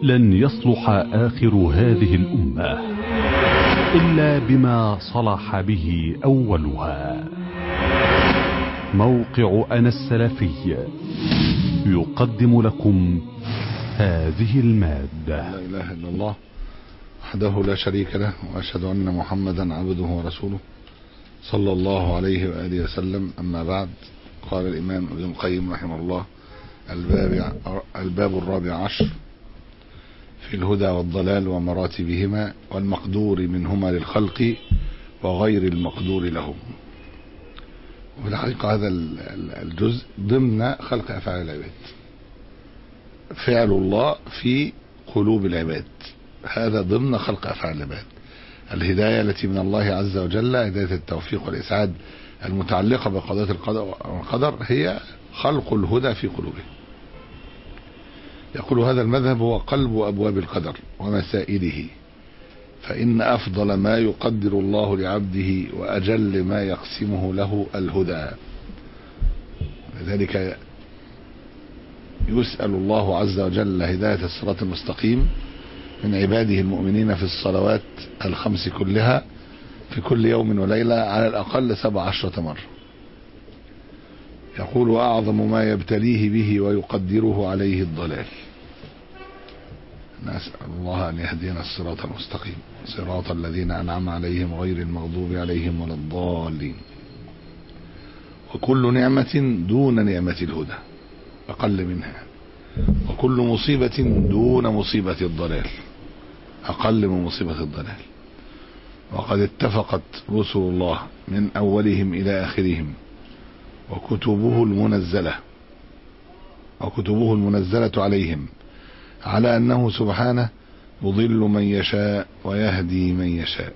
لن يصلح آخر هذه الأمة إلا بما صلح به أولها موقع أنا السلفي يقدم لكم هذه المادة لا إله إلا الله وحده لا شريك له وأشهد أن محمدا عبده ورسوله صلى الله عليه وآله وسلم أما بعد قال الإمام ابن القيم رحمه الله الباب, الباب الرابع عشر في الهدى والضلال ومراتبهما والمقدور منهما للخلق وغير المقدور لهم وفي الحقيقة هذا الجزء ضمن خلق أفعال العباد فعل الله في قلوب العباد هذا ضمن خلق أفعال العباد الهداية التي من الله عز وجل هداية التوفيق والإسعاد المتعلقة بقضايا القدر هي خلق الهدى في قلوبهم يقول هذا المذهب هو قلب أبواب القدر ومسائله فإن أفضل ما يقدر الله لعبده وأجل ما يقسمه له الهدى لذلك يسأل الله عز وجل هداية الصراط المستقيم من عباده المؤمنين في الصلوات الخمس كلها في كل يوم وليلة على الأقل سبع عشرة مرة يقول وأعظم ما يبتليه به ويقدره عليه الضلال نسأل الله أن يهدينا الصراط المستقيم صراط الذين أنعم عليهم غير المغضوب عليهم ولا الضالين وكل نعمة دون نعمة الهدى أقل منها وكل مصيبة دون مصيبة الضلال أقل من مصيبة الضلال وقد اتفقت رسل الله من أولهم إلى آخرهم وكتبه المنزلة وكتبه المنزلة عليهم على أنه سبحانه يضل من يشاء ويهدي من يشاء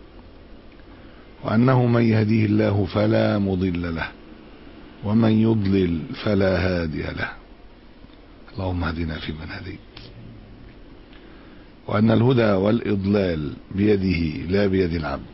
وأنه من يهديه الله فلا مضل له ومن يضلل فلا هادي له اللهم اهدنا فيمن هديت وأن الهدى والإضلال بيده لا بيد العبد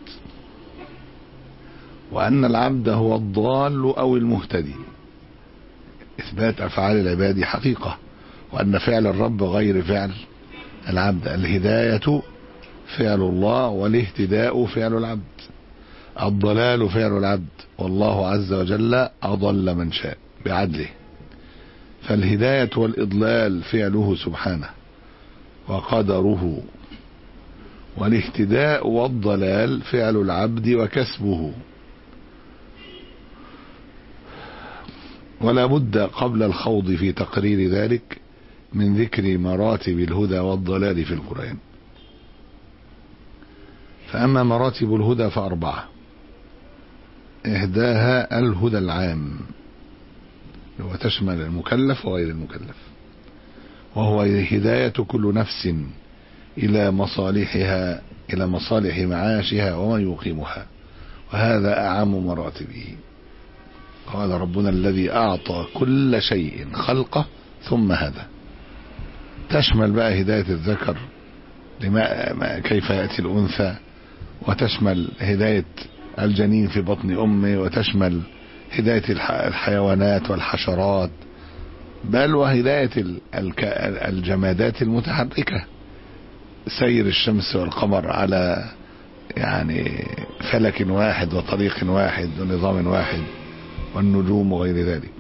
وأن العبد هو الضال أو المهتدي إثبات أفعال العباد حقيقة وأن فعل الرب غير فعل العبد الهداية فعل الله والاهتداء فعل العبد الضلال فعل العبد والله عز وجل أضل من شاء بعدله فالهداية والإضلال فعله سبحانه وقدره والاهتداء والضلال فعل العبد وكسبه ولا بد قبل الخوض في تقرير ذلك من ذكر مراتب الهدى والضلال في القرآن فأما مراتب الهدى فأربعة إهداها الهدى العام هو تشمل المكلف وغير المكلف وهو هداية كل نفس إلى مصالحها إلى مصالح معاشها وما يقيمها وهذا أعم مراتبه قال ربنا الذي أعطى كل شيء خلقه ثم هذا تشمل بقى هداية الذكر لما كيف يأتي الأنثى وتشمل هداية الجنين في بطن أمه وتشمل هداية الحيوانات والحشرات بل وهداية الجمادات المتحركة سير الشمس والقمر على يعني فلك واحد وطريق واحد ونظام واحد والنجوم وغير ذلك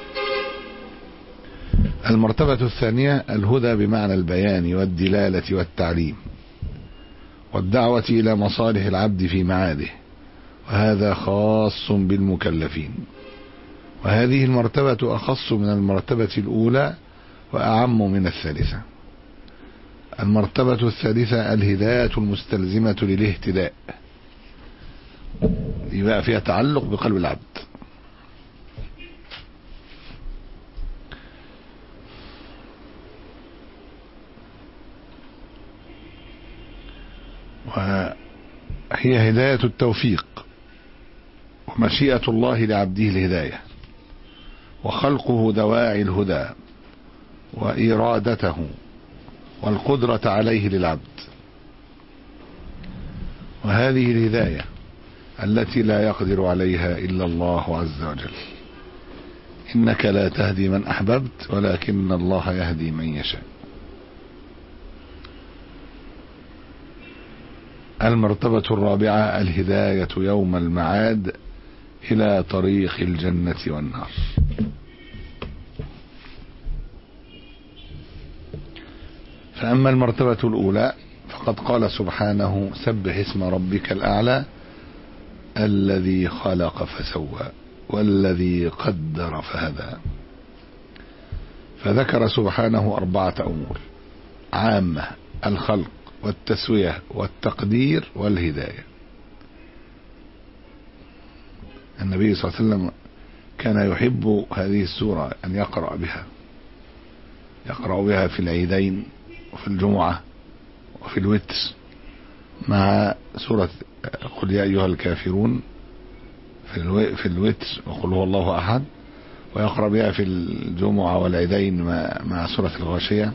المرتبة الثانية الهدى بمعنى البيان والدلالة والتعليم والدعوة إلى مصالح العبد في معاده وهذا خاص بالمكلفين وهذه المرتبة أخص من المرتبة الأولى وأعم من الثالثة المرتبة الثالثة الهداية المستلزمة للاهتداء يبقى فيها تعلق بقلب العبد وهي هداية التوفيق ومشيئة الله لعبده الهداية وخلقه دواعي الهدى وإرادته والقدرة عليه للعبد وهذه الهداية التي لا يقدر عليها إلا الله عز وجل إنك لا تهدي من أحببت ولكن الله يهدي من يشاء المرتبة الرابعة الهداية يوم المعاد إلى طريق الجنة والنار فأما المرتبة الأولى فقد قال سبحانه سبح اسم ربك الأعلى الذي خلق فسوى والذي قدر فهدى فذكر سبحانه أربعة أمور عامة الخلق والتسوية والتقدير والهداية النبي صلى الله عليه وسلم كان يحب هذه السورة أن يقرأ بها يقرأ بها في العيدين وفي الجمعة وفي الوتر مع سورة قل يا أيها الكافرون في, الو... في الوتر وقل هو الله أحد ويقرأ بها في الجمعة والعيدين مع, مع سورة الغاشية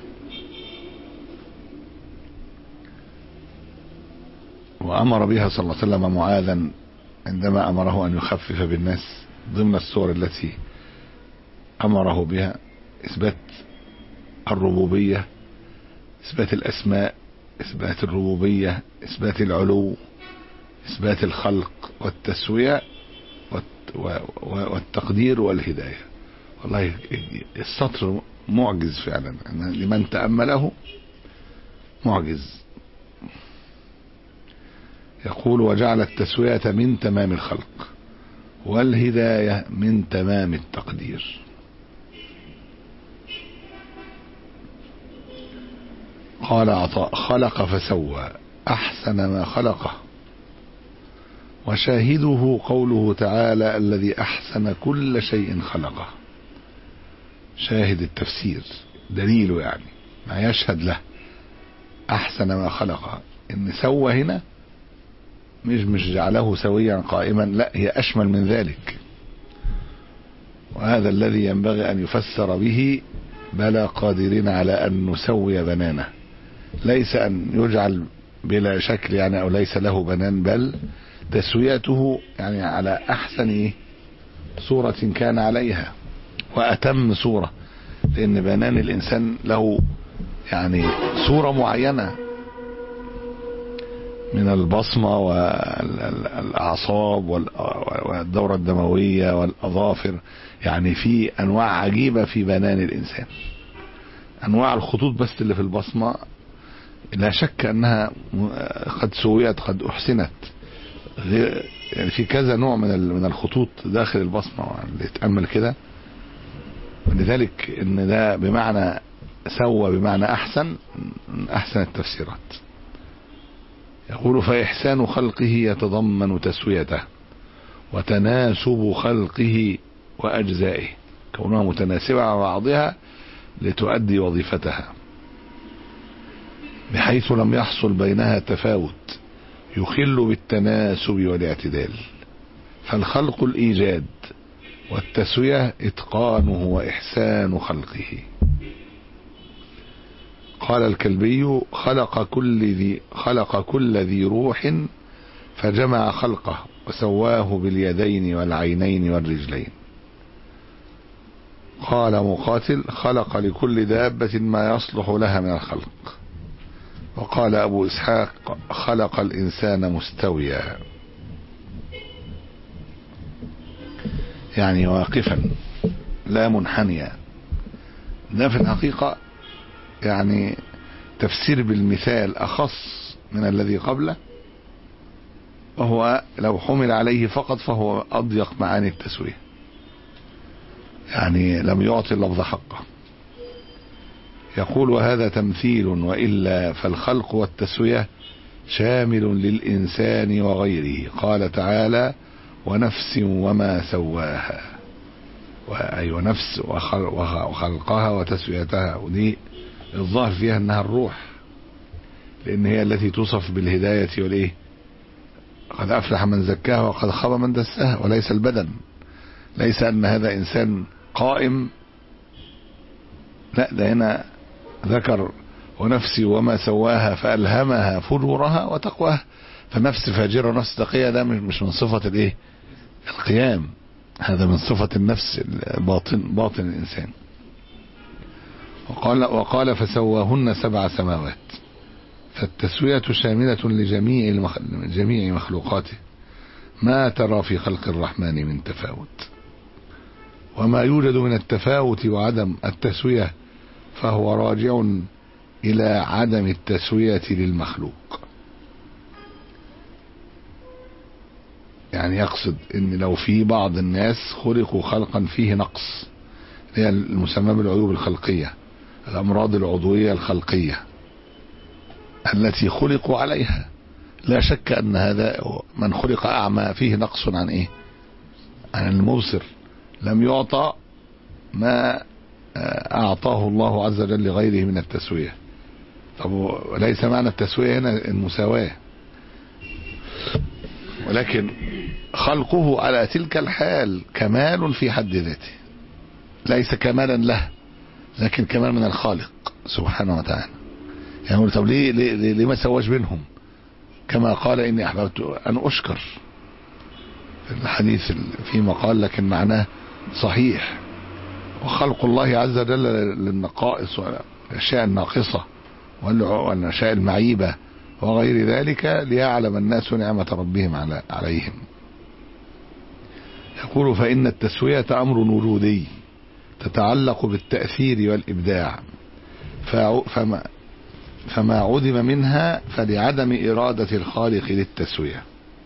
وأمر بها صلى الله عليه وسلم معاذا عندما أمره أن يخفف بالناس ضمن السور التي أمره بها إثبات الربوبية إثبات الأسماء إثبات الربوبية إثبات العلو إثبات الخلق والتسوية والتقدير والهداية والله السطر معجز فعلا لمن تأمله معجز يقول وجعل التسوية من تمام الخلق والهداية من تمام التقدير قال عطاء خلق فسوى أحسن ما خلقه وشاهده قوله تعالى الذي أحسن كل شيء خلقه شاهد التفسير دليله يعني ما يشهد له أحسن ما خلقه إن سوى هنا مش مش جعله سويا قائما لا هي أشمل من ذلك وهذا الذي ينبغي أن يفسر به بلا قادرين على أن نسوي بنانه ليس أن يجعل بلا شكل يعني أو ليس له بنان بل تسويته يعني على أحسن صورة كان عليها وأتم صورة لأن بنان الإنسان له يعني صورة معينة من البصمة والأعصاب والدورة الدموية والأظافر يعني في أنواع عجيبة في بنان الإنسان أنواع الخطوط بس اللي في البصمة لا شك أنها قد سويت قد أحسنت يعني في كذا نوع من من الخطوط داخل البصمة اللي يتأمل كده ولذلك ان ده بمعنى سوى بمعنى احسن من احسن التفسيرات يقول فإحسان خلقه يتضمن تسويته وتناسب خلقه وأجزائه كونها متناسبة مع بعضها لتؤدي وظيفتها بحيث لم يحصل بينها تفاوت يخل بالتناسب والاعتدال فالخلق الإيجاد والتسوية إتقانه وإحسان خلقه قال الكلبي خلق كل ذي خلق كل ذي روح فجمع خلقه وسواه باليدين والعينين والرجلين قال مقاتل خلق لكل دابة ما يصلح لها من الخلق وقال أبو إسحاق خلق الإنسان مستويا يعني واقفا لا منحنيا ده في الحقيقة يعني تفسير بالمثال أخص من الذي قبله وهو لو حمل عليه فقط فهو أضيق معاني التسوية يعني لم يعطي اللفظ حقه يقول وهذا تمثيل وإلا فالخلق والتسوية شامل للإنسان وغيره قال تعالى ونفس وما سواها أي ونفس وخلقها وتسويتها ودي الظاهر فيها انها الروح لان هي التي توصف بالهداية والايه قد افلح من زكاها وقد خاب من دساها وليس البدن ليس ان هذا انسان قائم لا ده هنا ذكر ونفسي وما سواها فألهمها فجورها وتقواها فنفس فاجرة ونفس تقية ده مش من صفة الايه القيام هذا من صفة النفس الباطن باطن الإنسان وقال, وقال فسواهن سبع سماوات فالتسوية شاملة لجميع المخ... جميع مخلوقاته ما ترى في خلق الرحمن من تفاوت وما يوجد من التفاوت وعدم التسوية فهو راجع إلى عدم التسوية للمخلوق يعني يقصد ان لو في بعض الناس خلقوا خلقا فيه نقص هي المسمى بالعيوب الخلقية الأمراض العضوية الخلقية التي خلقوا عليها لا شك أن هذا من خلق أعمى فيه نقص عن إيه عن المبصر لم يعطى ما أعطاه الله عز وجل لغيره من التسوية طب وليس معنى التسوية هنا المساواة ولكن خلقه على تلك الحال كمال في حد ذاته ليس كمالا له لكن كمال من الخالق سبحانه وتعالى يعني طب ليه, ليه, ليه, ليه ما سواش بينهم كما قال إني أحببت أن أشكر في الحديث في مقال لكن معناه صحيح وخلق الله عز وجل للنقائص والأشياء الناقصة والأشياء المعيبة وغير ذلك ليعلم الناس نعمة ربهم على عليهم يقول فإن التسوية أمر وجودي تتعلق بالتأثير والإبداع فما, فما عدم منها فلعدم إرادة الخالق للتسوية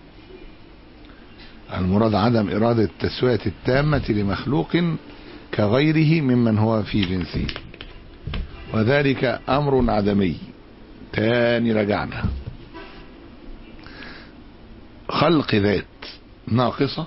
المراد عدم إرادة التسوية التامة لمخلوق كغيره ممن هو في جنسه وذلك أمر عدمي تاني رجعنا خلق ذات ناقصة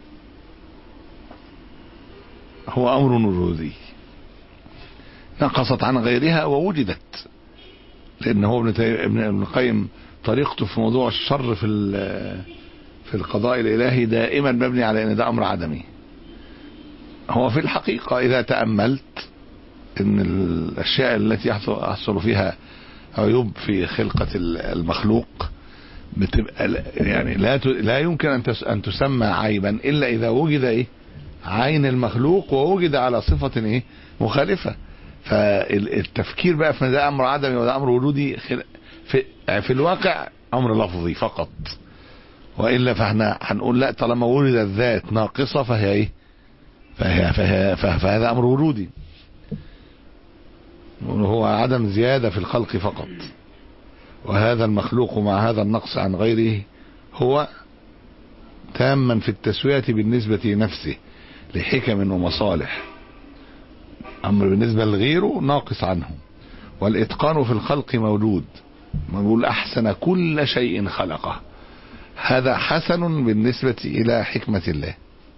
هو أمر وجودي نقصت عن غيرها ووجدت لأن هو ابن القيم طريقته في موضوع الشر في في القضاء الإلهي دائما مبني على أن ده أمر عدمي هو في الحقيقة إذا تأملت أن الأشياء التي يحصل فيها عيوب في خلقة المخلوق بتبقى يعني لا لا يمكن ان ان تسمى عيبا الا اذا وجد ايه عين المخلوق ووجد على صفة ايه مخالفة فالتفكير بقى في ده امر عدمي وده امر وجودي في, في الواقع امر لفظي فقط والا فاحنا هنقول لا طالما ولد الذات ناقصة فهي ايه فهي, فهي فهذا امر وجودي وهو عدم زيادة في الخلق فقط وهذا المخلوق مع هذا النقص عن غيره هو تاما في التسوية بالنسبة لنفسه لحكم ومصالح أمر بالنسبة لغيره ناقص عنه والإتقان في الخلق موجود نقول أحسن كل شيء خلقه هذا حسن بالنسبة إلى حكمة الله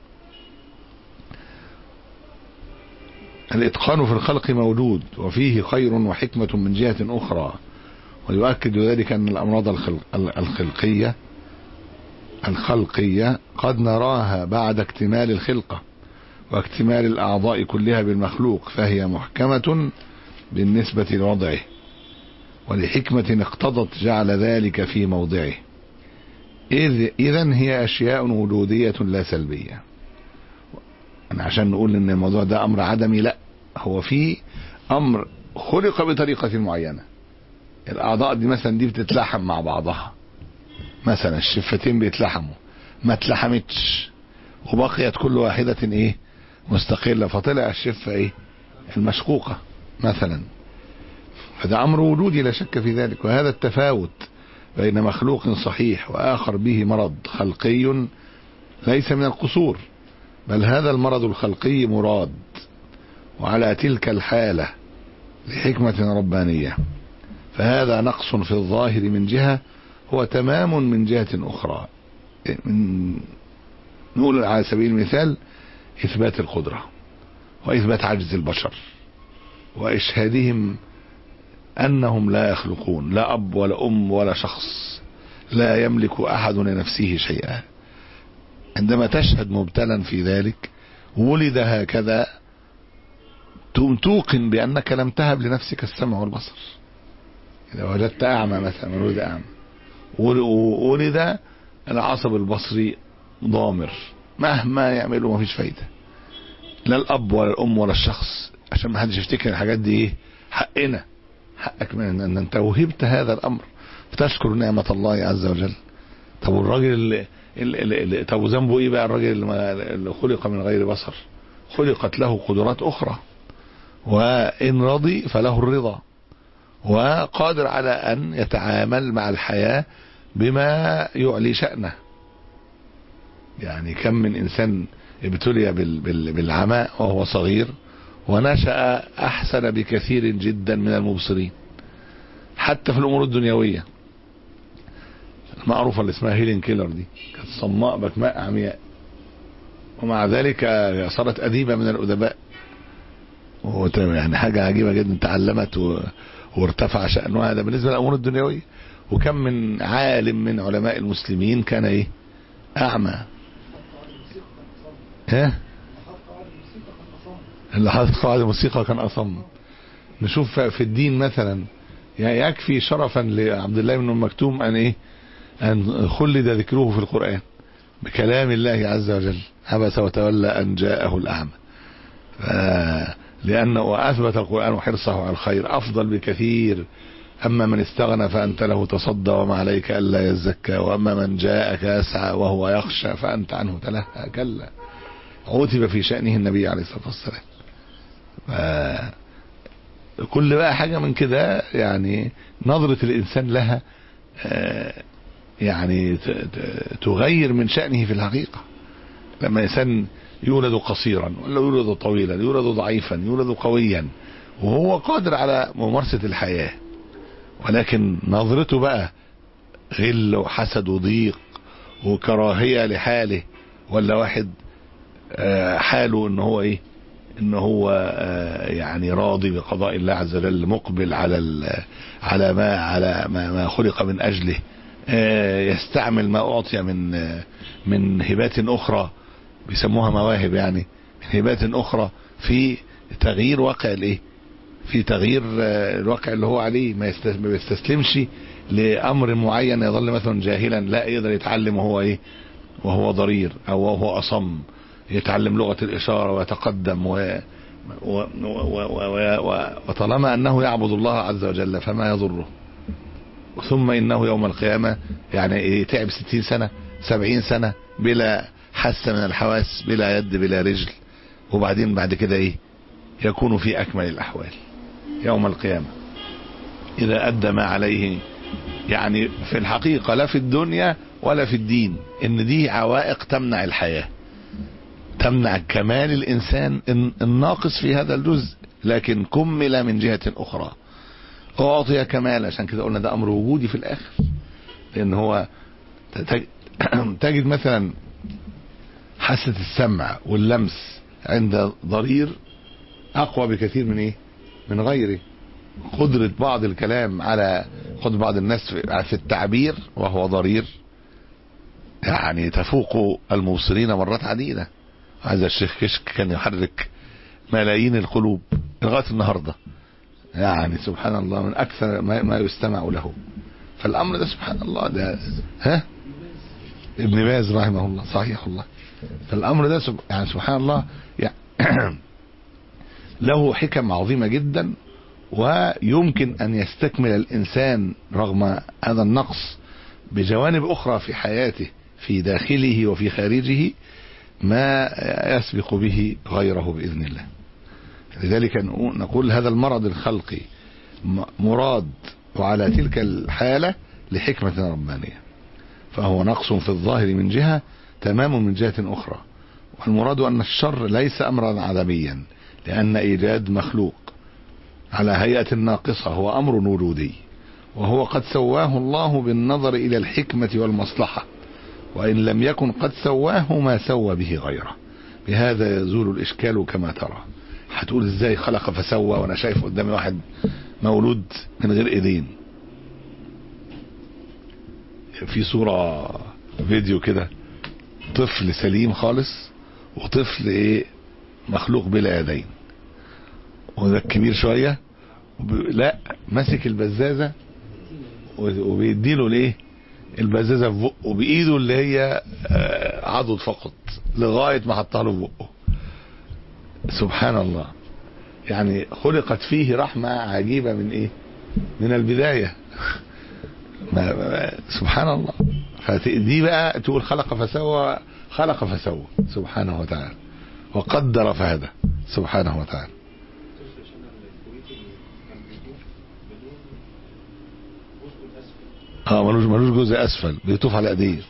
الإتقان في الخلق موجود وفيه خير وحكمة من جهة أخرى ويؤكد ذلك أن الأمراض الخلق الخلقية الخلقية قد نراها بعد اكتمال الخلقة واكتمال الأعضاء كلها بالمخلوق فهي محكمة بالنسبة لوضعه ولحكمة اقتضت جعل ذلك في موضعه إذ إذن هي أشياء وجودية لا سلبية أنا عشان نقول إن الموضوع ده أمر عدمي لا هو في أمر خلق بطريقة معينة الأعضاء دي مثلا دي بتتلحم مع بعضها مثلا الشفتين بيتلحموا ما اتلحمتش وبقيت كل واحدة ايه مستقلة فطلع الشفة ايه المشقوقة مثلا فده امر وجودي لا شك في ذلك وهذا التفاوت بين مخلوق صحيح واخر به مرض خلقي ليس من القصور بل هذا المرض الخلقي مراد وعلى تلك الحالة لحكمة ربانية فهذا نقص في الظاهر من جهة هو تمام من جهة أخرى من نقول على سبيل المثال إثبات القدرة وإثبات عجز البشر وإشهادهم أنهم لا يخلقون لا أب ولا أم ولا شخص لا يملك أحد لنفسه شيئا عندما تشهد مبتلا في ذلك ولد هكذا توقن بأنك لم تهب لنفسك السمع والبصر إذا وجدت أعمى مثلا ولد أعمى ولد العصب البصري ضامر مهما يعملوا ما فيش فايدة لا الأب ولا الأم ولا الشخص عشان ما حدش يفتكر الحاجات دي ايه حقنا حقك من ان انت وهبت هذا الامر بتشكر نعمة الله عز وجل طب والراجل اللي, اللي, اللي طب وذنبه ايه بقى الراجل اللي, ما اللي خلق من غير بصر خلقت له قدرات اخرى وان رضي فله الرضا وقادر على ان يتعامل مع الحياة بما يعلي شأنه يعني كم من انسان ابتلي بال بال بالعماء وهو صغير ونشأ احسن بكثير جدا من المبصرين حتى في الامور الدنيويه المعروفة اللي اسمها هيلين كيلر دي كانت صماء بكماء عمياء ومع ذلك صارت أديبة من الأدباء يعني حاجة عجيبة جدا تعلمت و... وارتفع شأنها هذا بالنسبة للأمور الدنيوية وكم من عالم من علماء المسلمين كان ايه أعمى ايه اللي حاطط قواعد الموسيقى كان أصم نشوف في الدين مثلا يعني يكفي شرفا لعبد الله بن مكتوم أن ايه أن خلد ذكره في القرآن بكلام الله عز وجل عبس وتولى أن جاءه الأعمى لأنه أثبت القرآن حرصه على الخير أفضل بكثير أما من استغنى فأنت له تصدى وما عليك ألا يزكى وأما من جاءك يسعى وهو يخشى فأنت عنه تلهى كلا عوتب في شأنه النبي عليه الصلاة والسلام كل بقى حاجة من كده يعني نظرة الإنسان لها يعني تغير من شأنه في الحقيقة لما إنسان يولد قصيرا ولا يولد طويلا يولد ضعيفا يولد قويا وهو قادر على ممارسة الحياة ولكن نظرته بقى غل وحسد وضيق وكراهية لحاله ولا واحد حاله ان هو ايه ان هو يعني راضي بقضاء الله عز وجل مقبل على على ما على ما, ما خلق من اجله يستعمل ما اعطي من من هبات اخرى بيسموها مواهب يعني من هبات اخرى في تغيير واقع الايه في تغيير الواقع اللي هو عليه ما بيستسلمش لامر معين يظل مثلا جاهلا لا يقدر يتعلم وهو ايه وهو ضرير او وهو اصم يتعلم لغة الاشارة ويتقدم و و و و و وطالما انه يعبد الله عز وجل فما يضره ثم انه يوم القيامة يعني تعب ستين سنة سبعين سنة بلا حاسة من الحواس بلا يد بلا رجل وبعدين بعد كده ايه يكون في اكمل الاحوال يوم القيامة اذا ادى ما عليه يعني في الحقيقة لا في الدنيا ولا في الدين ان دي عوائق تمنع الحياة تمنع كمال الانسان الناقص في هذا الجزء لكن كمل من جهة اخرى اعطي كمال عشان كده قلنا ده امر وجودي في الاخر لان هو تجد مثلا حاسة السمع واللمس عند ضرير اقوى بكثير من ايه من غيره قدرة بعض الكلام على قدرة بعض الناس في التعبير وهو ضرير يعني تفوق المبصرين مرات عديدة هذا الشيخ كشك كان يحرك ملايين القلوب لغاية النهاردة يعني سبحان الله من أكثر ما, ما يستمع له فالأمر ده سبحان الله ده ها ابن باز رحمه الله صحيح الله فالأمر ده سب يعني سبحان الله يعني له حكم عظيمة جدا ويمكن أن يستكمل الإنسان رغم هذا النقص بجوانب أخرى في حياته في داخله وفي خارجه ما يسبق به غيره بإذن الله لذلك نقول هذا المرض الخلقي مراد وعلى تلك الحالة لحكمة ربانية فهو نقص في الظاهر من جهة تمام من جهة أخرى والمراد أن الشر ليس أمرا عدميا لأن إيجاد مخلوق على هيئة ناقصة هو أمر وجودي وهو قد سواه الله بالنظر إلى الحكمة والمصلحة وإن لم يكن قد سواه ما سوى به غيره بهذا يزول الإشكال كما ترى هتقول ازاي خلق فسوى وانا شايف قدامي واحد مولود من غير ايدين في صورة فيديو كده طفل سليم خالص وطفل ايه مخلوق بلا يدين وده كبير شوية وب... لا ماسك البزازة وبيديله الايه البزازة في بقه بايده اللي هي عضد فقط لغاية ما حطها له في بقه سبحان الله يعني خلقت فيه رحمة عجيبة من ايه من البداية ما ما سبحان الله فدي بقى تقول خلق فسوى خلق فسوى سبحانه وتعالى وقدر فهدى سبحانه وتعالى اه ملوش ملوش جزء اسفل بيطوف على ايديه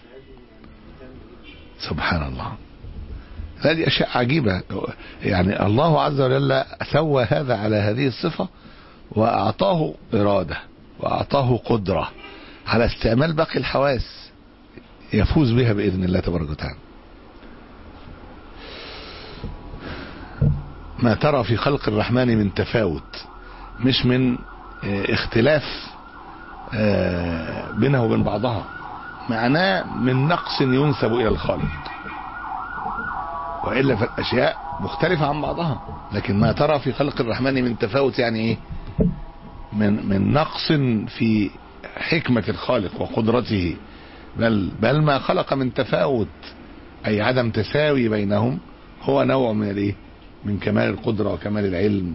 سبحان الله لا دي اشياء عجيبه يعني الله عز وجل سوى هذا على هذه الصفه واعطاه اراده واعطاه قدره على استعمال باقي الحواس يفوز بها باذن الله تبارك وتعالى ما ترى في خلق الرحمن من تفاوت مش من اه، اختلاف اه، بينها وبين بعضها معناه من نقص ينسب الى الخالق والا فالاشياء مختلفه عن بعضها لكن ما ترى في خلق الرحمن من تفاوت يعني ايه من من نقص في حكمه الخالق وقدرته بل بل ما خلق من تفاوت اي عدم تساوي بينهم هو نوع من الايه من كمال القدره وكمال العلم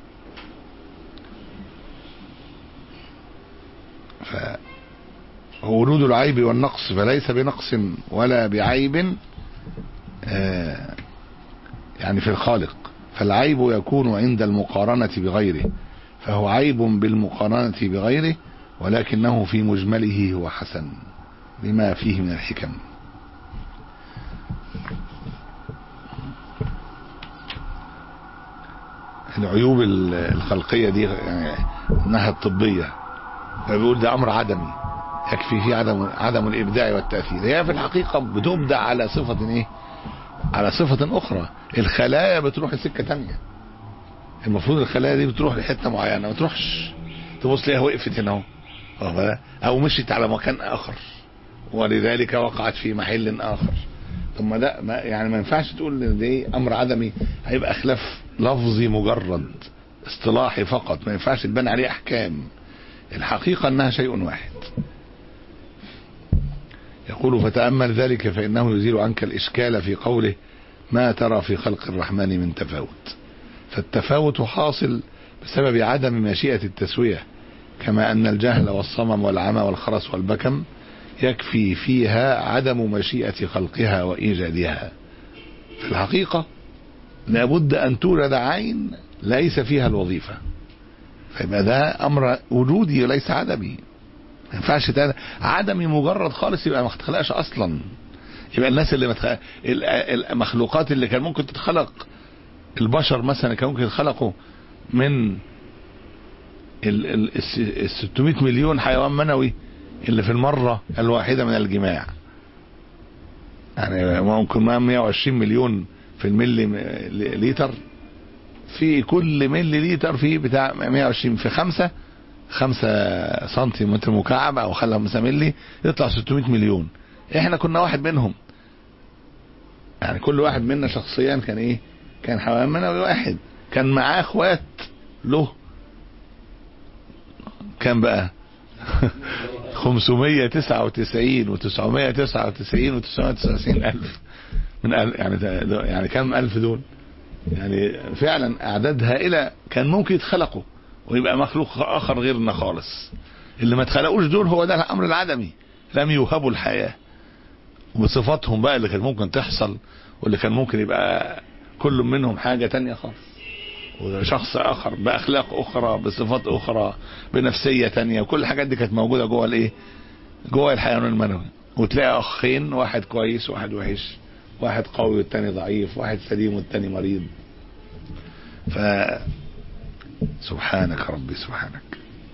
ف ورود العيب والنقص فليس بنقص ولا بعيب آه، يعني في الخالق فالعيب يكون عند المقارنة بغيره فهو عيب بالمقارنة بغيره ولكنه في مجمله هو حسن لما فيه من الحكم العيوب ال- الخلقية دي يعني الناحية الطبية فبيقول ده أمر عدمي يكفي فيه عدم عدم الإبداع والتأثير هي في الحقيقة بتبدع على صفة إيه؟ على صفة أخرى الخلايا بتروح لسكة تانية المفروض الخلايا دي بتروح لحتة معينة ما تروحش تبص ليها وقفت هنا اهو واخد بالك؟ أو مشيت على مكان آخر ولذلك وقعت في محل آخر طب ما ده ما يعني ما ينفعش تقول ان ده امر عدمي هيبقى خلاف لفظي مجرد اصطلاحي فقط ما ينفعش تبان عليه احكام الحقيقه انها شيء واحد يقول فتامل ذلك فانه يزيل عنك الاشكال في قوله ما ترى في خلق الرحمن من تفاوت فالتفاوت حاصل بسبب عدم مشيئه التسويه كما ان الجهل والصمم والعمى والخرس والبكم يكفي فيها عدم مشيئة خلقها وإيجادها في الحقيقة لابد أن تولد عين ليس فيها الوظيفة فيبقى ده أمر وجودي وليس عدمي ما ينفعش تاني عدمي مجرد خالص يبقى ما تخلقش أصلا يبقى الناس اللي متخ... ال- المخلوقات اللي كان ممكن تتخلق البشر مثلا كان ممكن يتخلقوا من ال ال ال 600 مليون حيوان منوي اللي في المرة الواحدة من الجماع يعني ممكن ما 120 مليون في الملي م- لتر في كل ملي لتر في بتاع 120 في خمسة خمسة سنتيمتر مكعب او خلى خمسة ملي يطلع 600 مليون احنا كنا واحد منهم يعني كل واحد منا شخصيا كان ايه كان حيوان منوي واحد كان معاه اخوات له كان بقى 599 و 999 و 999 ألف من ألف يعني ده- يعني كم ألف دول يعني فعلا أعداد هائلة كان ممكن يتخلقوا ويبقى مخلوق آخر غيرنا خالص اللي ما اتخلقوش دول هو ده الأمر العدمي لم يوهبوا الحياة وبصفاتهم بقى اللي كان ممكن تحصل واللي كان ممكن يبقى كل منهم حاجة تانية خالص وشخص اخر باخلاق اخرى بصفات اخرى بنفسيه تانية كل الحاجات دي كانت موجوده جوه الايه جوه الحيوان المنوي وتلاقي اخين واحد كويس واحد وحش واحد قوي والتاني ضعيف واحد سليم والتاني مريض ف سبحانك ربي سبحانك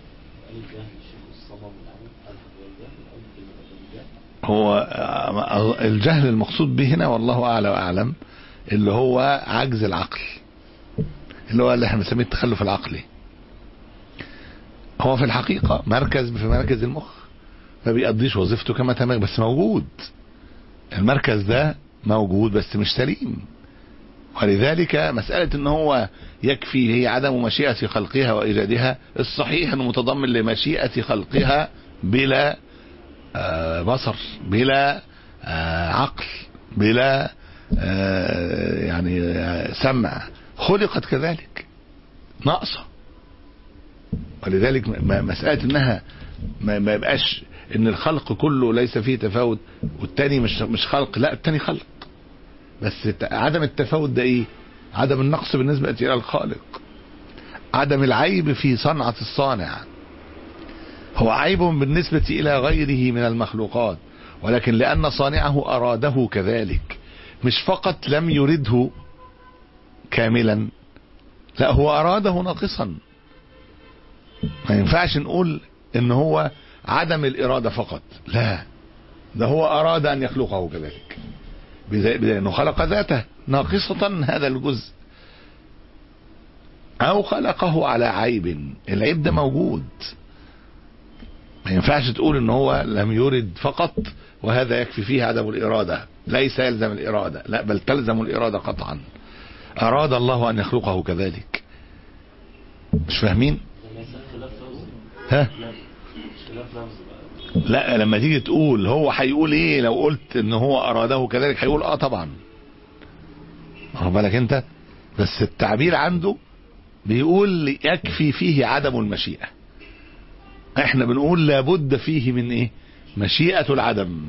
هو آه، الجهل المقصود به هنا والله اعلى واعلم اللي هو عجز العقل اللي هو اللي احنا بنسميه التخلف العقلي هو في الحقيقة مركز في مركز المخ ما بيقضيش وظيفته كما تمام بس موجود المركز ده موجود بس مش سليم ولذلك مسألة ان هو يكفي هي عدم مشيئة خلقها وإيجادها الصحيح انه متضمن لمشيئة خلقها بلا آه، بصر بلا آه، عقل بلا آه، يعني آه، سمع خلقت كذلك ناقصة ولذلك م- مسألة انها ما ما يبقاش ان الخلق كله ليس فيه تفاوت والتاني مش مش خلق لا التاني خلق بس عدم التفاوت ده ايه عدم النقص بالنسبة الى الخالق عدم العيب في صنعة الصانع هو عيب بالنسبة الى غيره من المخلوقات ولكن لان صانعه اراده كذلك مش فقط لم يرده كاملا لا هو اراده ناقصا ما ينفعش نقول ان هو عدم الارادة فقط لا ده هو اراد ان يخلقه كذلك بانه خلق ذاته ناقصة هذا الجزء او خلقه على عيب العيب ده موجود ما ينفعش تقول ان هو لم يرد فقط وهذا يكفي فيه عدم الارادة ليس يلزم الارادة لا بل تلزم الارادة قطعا اراد الله ان يخلقه كذلك مش فاهمين ها لا لما تيجي تقول هو هيقول ايه لو قلت ان هو اراده كذلك هيقول اه طبعا واخد بالك انت بس التعبير عنده بيقول يكفي فيه عدم المشيئة احنا بنقول لابد فيه من ايه مشيئة العدم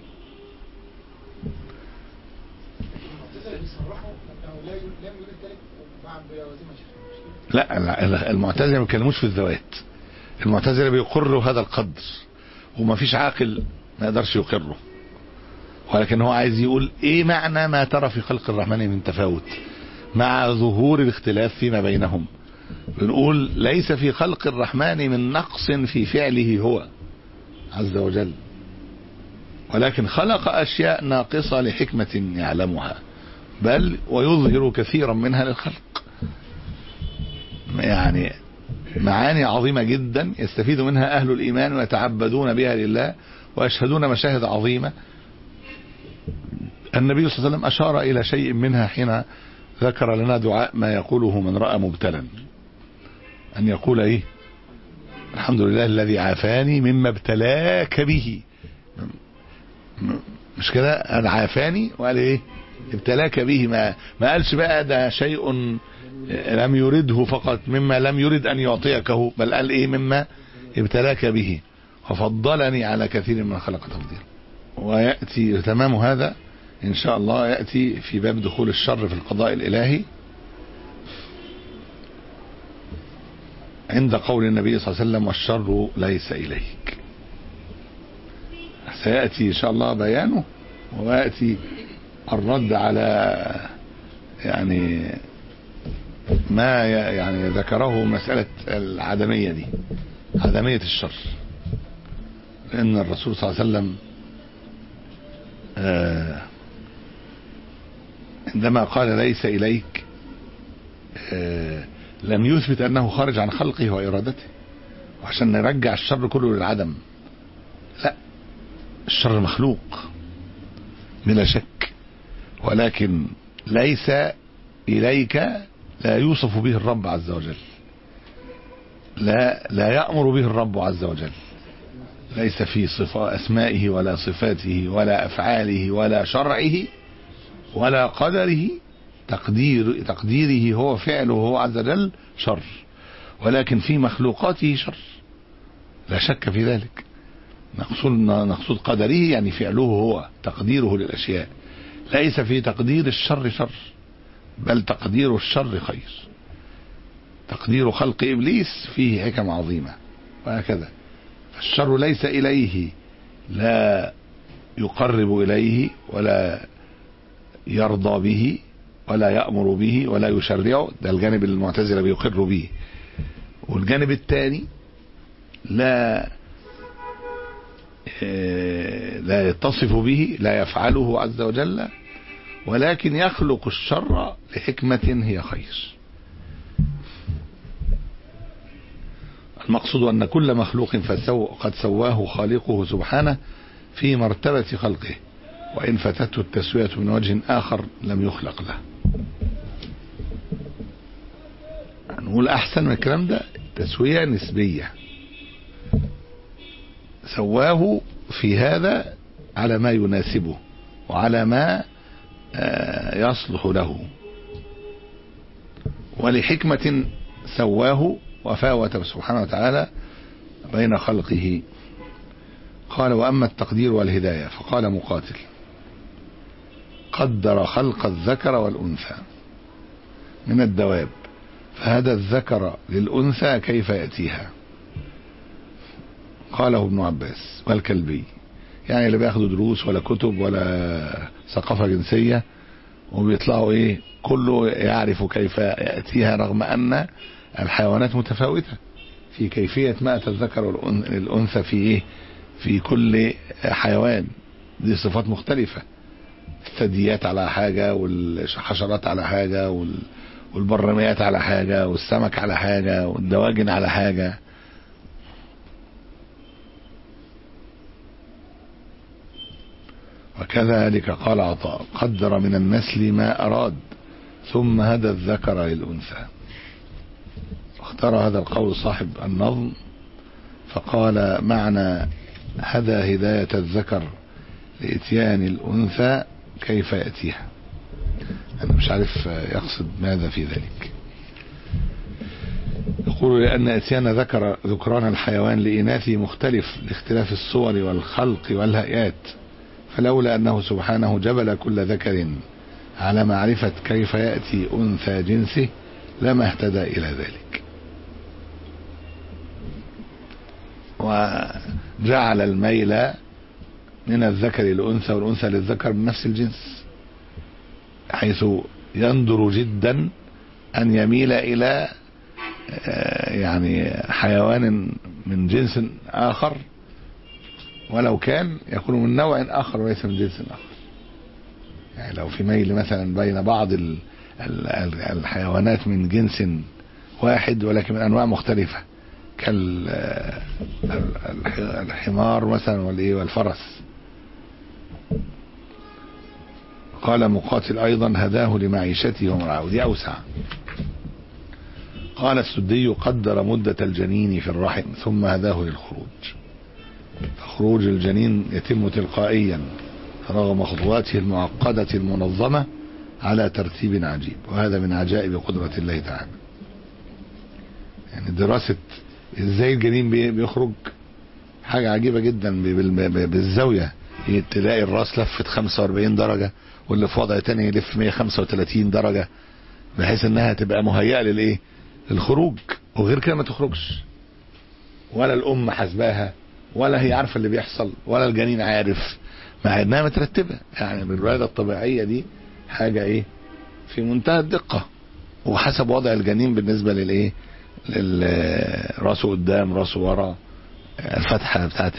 لا لا المعتزله ما بيتكلموش في الذوات المعتزله بيقروا هذا القدر وما فيش عاقل ما يقدرش يقره ولكن هو عايز يقول ايه معنى ما ترى في خلق الرحمن من تفاوت مع ظهور الاختلاف فيما بينهم بنقول ليس في خلق الرحمن من نقص في فعله هو عز وجل ولكن خلق اشياء ناقصة لحكمة يعلمها بل ويظهر كثيرا منها للخلق يعني معاني عظيمة جدا يستفيد منها أهل الإيمان ويتعبدون بها لله ويشهدون مشاهد عظيمة النبي صلى الله عليه وسلم أشار إلى شيء منها حين ذكر لنا دعاء ما يقوله من رأى مبتلا أن يقول إيه الحمد لله الذي عافاني مما ابتلاك به مش كده أنا عافاني وقال إيه ابتلاك به ما ما قالش بقى ده شيء لم يرده فقط مما لم يرد أن يعطيكه بل قال إيه مما ابتلاك به وفضلني على كثير من خلق تفضيل ويأتي تمام هذا إن شاء الله يأتي في باب دخول الشر في القضاء الإلهي عند قول النبي صلى الله عليه وسلم والشر ليس إليك سيأتي إن شاء الله بيانه ويأتي الرد على يعني ما يعني ذكره مسألة العدمية دي عدمية الشر لأن الرسول صلى الله عليه وسلم آه عندما قال ليس إليك آه لم يثبت أنه خارج عن خلقه وإرادته وعشان نرجع الشر كله للعدم لا الشر مخلوق بلا شك ولكن ليس إليك لا يوصف به الرب عز وجل لا لا يأمر به الرب عز وجل ليس في صفاء أسمائه ولا صفاته ولا أفعاله ولا شرعه ولا قدره تقدير تقديره هو فعله هو عز وجل شر ولكن في مخلوقاته شر لا شك في ذلك نقصد نقصد قدره يعني فعله هو تقديره للأشياء ليس في تقدير الشر شر بل تقدير الشر خير تقدير خلق إبليس فيه حكم عظيمة وهكذا فالشر ليس إليه لا يقرب إليه ولا يرضى به ولا يأمر به ولا يشرعه ده الجانب المعتزلة بيقر به والجانب الثاني لا لا يتصف به لا يفعله عز وجل ولكن يخلق الشر لحكمة هي خير المقصود أن كل مخلوق فسو قد سواه خالقه سبحانه في مرتبة خلقه وإن فتته التسوية من وجه آخر لم يخلق له نقول أحسن من الكلام ده تسوية نسبية سواه في هذا على ما يناسبه وعلى ما يصلح له ولحكمة سواه وفاوت سبحانه وتعالى بين خلقه قال وأما التقدير والهداية فقال مقاتل قدر خلق الذكر والأنثى من الدواب فهدى الذكر للأنثى كيف يأتيها قاله ابن عباس والكلبي يعني اللي بياخدوا دروس ولا كتب ولا ثقافة جنسية وبيطلعوا ايه كله يعرف كيف يأتيها رغم أن الحيوانات متفاوتة في كيفية ما أتى الذكر والأنثى في ايه في كل حيوان دي صفات مختلفة الثدييات على حاجة والحشرات على حاجة وال والبرميات على حاجة والسمك على حاجة والدواجن على حاجة وكذلك قال عطاء قدر من النسل ما أراد ثم هدى الذكر للأنثى اختار هذا القول صاحب النظم فقال معنى هدى هداية الذكر لإتيان الأنثى كيف يأتيها أنا مش عارف يقصد ماذا في ذلك يقول لأن إتيان ذكر ذكران الحيوان لإناثه مختلف لاختلاف الصور والخلق والهيئات فلولا أنه سبحانه جبل كل ذكر على معرفة كيف يأتي أنثى جنسه لما اهتدى إلى ذلك وجعل الميل من الذكر للأنثى والأنثى للذكر من نفس الجنس حيث يندر جدا أن يميل إلى يعني حيوان من جنس آخر ولو كان يكون من نوع آخر وليس من جنس آخر يعني لو في ميل مثلا بين بعض الحيوانات من جنس واحد ولكن من أنواع مختلفة كالحمار مثلا والإيه والفرس قال مقاتل أيضا هداه لمعيشته ومرعاه دي أوسع قال السدي قدر مدة الجنين في الرحم ثم هداه للخروج فخروج الجنين يتم تلقائيا رغم خطواته المعقدة المنظمة على ترتيب عجيب وهذا من عجائب قدرة الله تعالى يعني دراسة ازاي الجنين بيخرج حاجة عجيبة جدا بالزاوية تلاقي الراس لفت 45 درجة واللي في وضع تاني يلف 135 درجة بحيث انها تبقى مهيئة للايه للخروج وغير كده ما تخرجش ولا الام حاسباها ولا هي عارفة اللي بيحصل ولا الجنين عارف مع انها مترتبة يعني بالولادة الطبيعية دي حاجة ايه في منتهى الدقة وحسب وضع الجنين بالنسبة للايه راسه قدام راسه ورا الفتحة بتاعت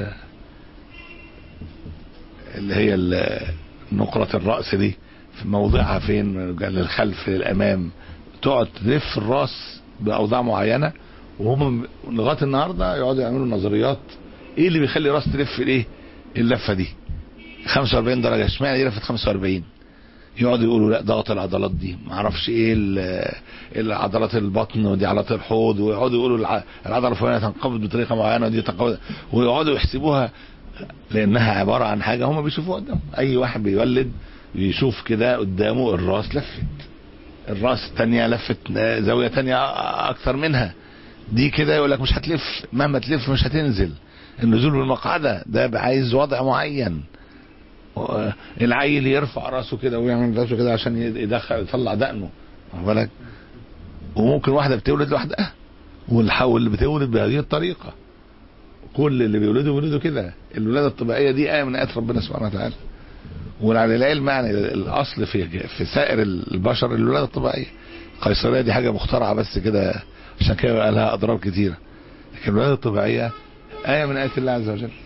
اللي هي نقرة الرأس دي في موضعها فين للخلف للأمام تقعد تلف الراس بأوضاع معينة وهم لغاية النهاردة يقعدوا يعملوا نظريات ايه اللي بيخلي راس تلف الايه اللفة دي 45 درجة اشمعنى دي لفت 45 يقعدوا يقولوا لا ضغط العضلات دي ما اعرفش ايه العضلات البطن ودي عضلات الحوض ويقعدوا يقولوا العضله الفلانيه تنقبض بطريقه معينه ودي تنقبض ويقعدوا يحسبوها لانها عباره عن حاجه هم بيشوفوها قدامهم اي واحد بيولد يشوف كده قدامه الراس لفت الراس الثانيه لفت زاويه ثانيه اكثر منها دي كده يقول لك مش هتلف مهما تلف مش هتنزل النزول بالمقعده ده عايز وضع معين العيل يرفع راسه كده ويعمل راسه كده عشان يدخل يطلع دقنه واخد بالك وممكن واحده بتولد لوحدها والحول اللي بتولد بهذه الطريقه كل اللي بيولدوا بيولدوا كده الولاده الطبيعيه دي ايه من ايات ربنا سبحانه وتعالى وعلى العلم يعني الاصل في في سائر البشر الولاده الطبيعيه القيصريه دي حاجه مخترعه بس كده عشان كده بقى لها اضرار كتيره لكن الولاده الطبيعيه ايه من ايات الله عز وجل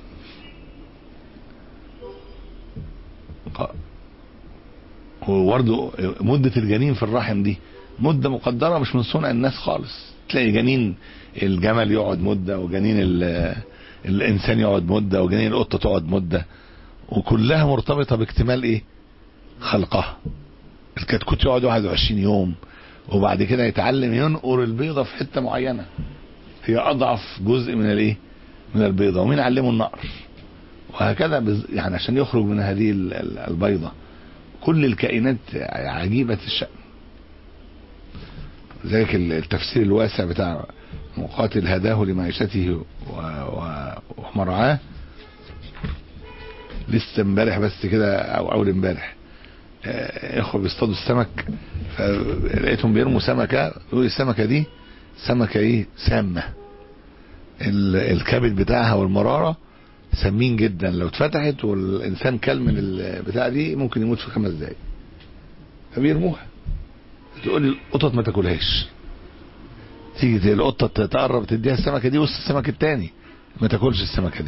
وبرضه مدة الجنين في الرحم دي مدة مقدرة مش من صنع الناس خالص تلاقي جنين الجمل يقعد مدة وجنين الإنسان يقعد مدة وجنين القطة تقعد مدة وكلها مرتبطة باكتمال إيه خلقها الكتكوت يقعد 21 يوم وبعد كده يتعلم ينقر البيضة في حتة معينة هي أضعف جزء من الإيه من البيضة ومين علمه النقر وهكذا يعني عشان يخرج من هذه البيضة كل الكائنات عجيبة الشأن ذلك التفسير الواسع بتاع مقاتل هداه لمعيشته ومرعاه لسه امبارح بس كده او اول امبارح آه، اخوه بيصطادوا السمك فلقيتهم بيرموا سمكه يقول السمكه دي سمكه ايه سامه ال- الكبد بتاعها والمراره سمين جدا لو اتفتحت والانسان كل من البتاع دي ممكن يموت في خمس دقايق فبيرموها تقول لي القطط ما تاكلهاش تيجي القطه تقرب تديها السمكه دي وسط السمك التاني ما تاكلش السمكه دي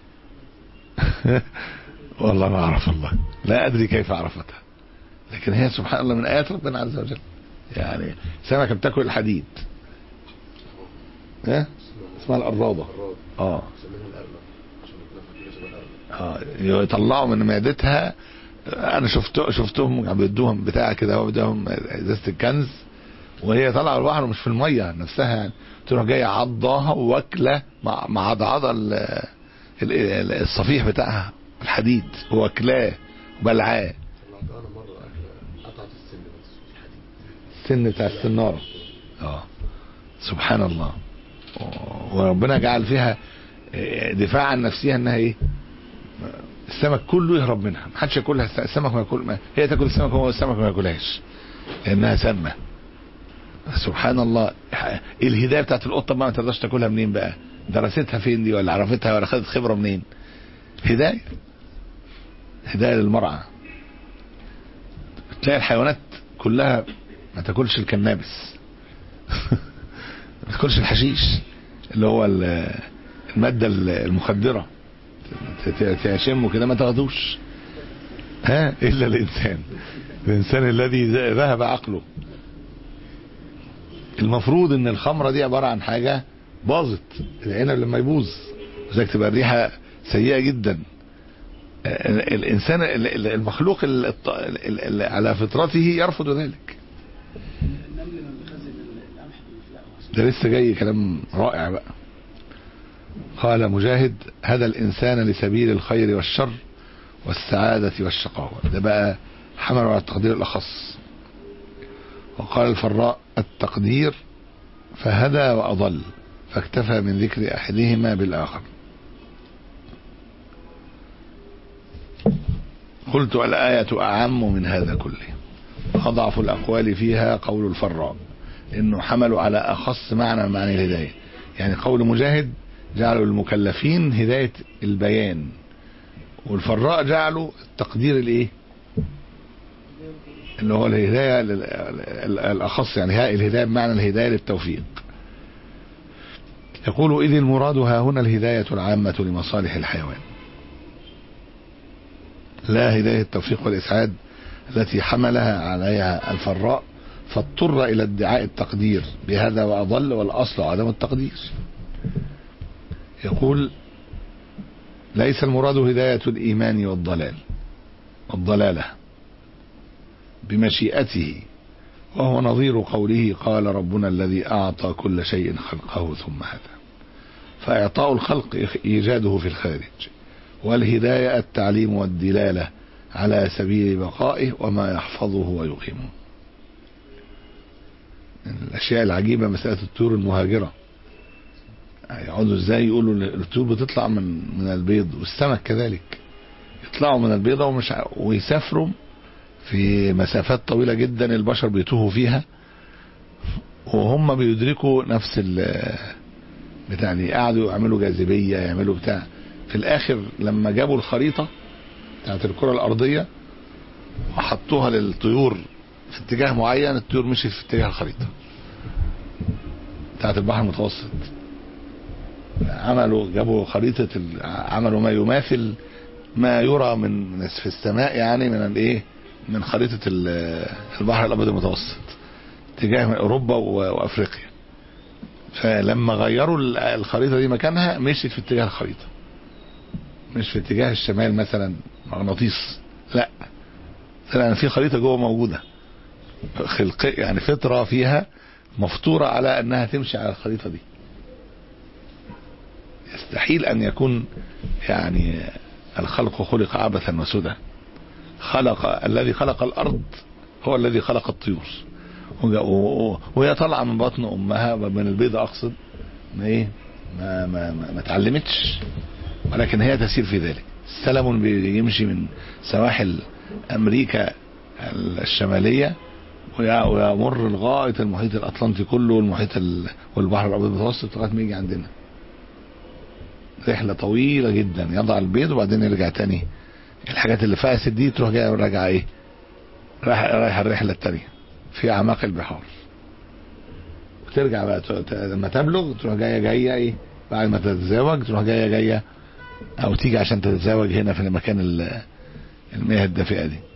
والله ما اعرف الله لا ادري كيف عرفتها لكن هي سبحان الله من ايات ربنا عز وجل يعني سمكه بتاكل الحديد ها اسمها القراضه اه اه يطلعوا من معدتها انا شفت شفتهم عم بيدوهم بتاع كده هو بدهم ازازه الكنز وهي طالعه لوحده مش في الميه نفسها يعني تروح جايه عضاها واكله مع مع عضعضه ال- ال- ال- الصفيح بتاعها الحديد واكلاه وبلعاه طلعتها انا مره اكله قطعت السن بس حديد السن بتاع السناره اه سبحان الله وربنا جعل فيها دفاع عن نفسها انها ايه السمك كله يهرب منها ما حدش ياكلها السمك ما ياكل ما هي تاكل السمك هو السمك ما ياكلهاش لانها سامه سبحان الله الهدايه بتاعت القطه بقى ما تقدرش تاكلها منين بقى درستها فين دي ولا عرفتها ولا خدت خبره منين هدايه هدايه للمرعى تلاقي الحيوانات كلها ما تاكلش الكنابس ما تاكلش الحشيش اللي هو ال- الماده المخدره ت- ت- تشمه كده ما تاخدوش ها الا الانسان الانسان الذي ذهب عقله المفروض ان الخمره دي عباره عن حاجه باظت العنب لما يبوظ لذلك تبقى الريحه سيئه جدا ال- الانسان ال- ال- المخلوق ال- الط- ال- ال- على فطرته يرفض ذلك النمل لما بيخزن القمح بيفلقه ده لسه جاي كلام رائع بقى قال مجاهد هدى الإنسان لسبيل الخير والشر والسعادة والشقاوة ده بقى حمله على التقدير الأخص وقال الفراء التقدير فهدى وأضل فاكتفى من ذكر أحدهما بالآخر قلت الآية أعم من هذا كله أضعف الأقوال فيها قول الفراء انه حملوا على اخص معنى من معاني الهدايه يعني قول مجاهد جعلوا المكلفين هدايه البيان والفراء جعلوا التقدير الايه اللي هو الهدايه لل- ال- الاخص يعني ها الهدايه بمعنى الهدايه للتوفيق يقول إذ المراد ها هنا الهداية العامة لمصالح الحيوان لا هداية التوفيق والإسعاد التي حملها عليها الفراء فاضطر إلى ادعاء التقدير بهذا وأضل والأصل عدم التقدير يقول ليس المراد هداية الإيمان والضلال والضلالة بمشيئته وهو نظير قوله قال ربنا الذي أعطى كل شيء خلقه ثم هدى فإعطاء الخلق إيجاده في الخارج والهداية التعليم والدلالة على سبيل بقائه وما يحفظه ويقيمه من الأشياء العجيبة مسألة الطيور المهاجرة يقعدوا ازاي يقولوا الطيور بتطلع من من البيض والسمك كذلك يطلعوا من البيضة ومش ع- ويسافروا في مسافات طويلة جدا البشر بيتوهوا فيها وهم بيدركوا نفس ال بتاع دي قعدوا يعملوا جاذبية يعملوا بتاع في الآخر لما جابوا الخريطة بتاعت الكرة الأرضية وحطوها للطيور في اتجاه معين الطيور مشيت في اتجاه الخريطة بتاعت البحر المتوسط عملوا جابوا خريطة ال- عملوا ما يماثل ما يرى من من في السماء يعني من الايه من خريطة ال- البحر الأبيض المتوسط اتجاه أوروبا و- وأفريقيا فلما غيروا ال- الخريطة دي مكانها مشيت في اتجاه الخريطة مش في اتجاه الشمال مثلا مغناطيس لا طلع ان في خريطة جوه موجودة خلق يعني فطرة فيها مفطورة على انها تمشي على الخريطة دي يستحيل ان يكون يعني الخلق خلق عبثا وسدى خلق الذي خلق الارض هو الذي خلق الطيور وجا- و- و- وهي طالعه من بطن امها من البيضه اقصد ما ايه ما ما ما, ما اتعلمتش ولكن هي تسير في ذلك السلمون بيمشي من سواحل امريكا الشماليه ويع- ويمر لغايه المحيط الاطلنطي كله والمحيط ال- والبحر الابيض المتوسط لغايه ما يجي عندنا رحله طويله جدا يضع البيض وبعدين يرجع تاني الحاجات اللي فقست دي تروح جايه راجعه ايه رايحه رايحه الرحله التانيه في اعماق البحار وترجع بقى ت- ت- لما تبلغ تروح جايه جايه ايه بعد ما تتزوج تروح جايه جايه او تيجي عشان تتزوج هنا في مكان ال- المياه الدافئه دي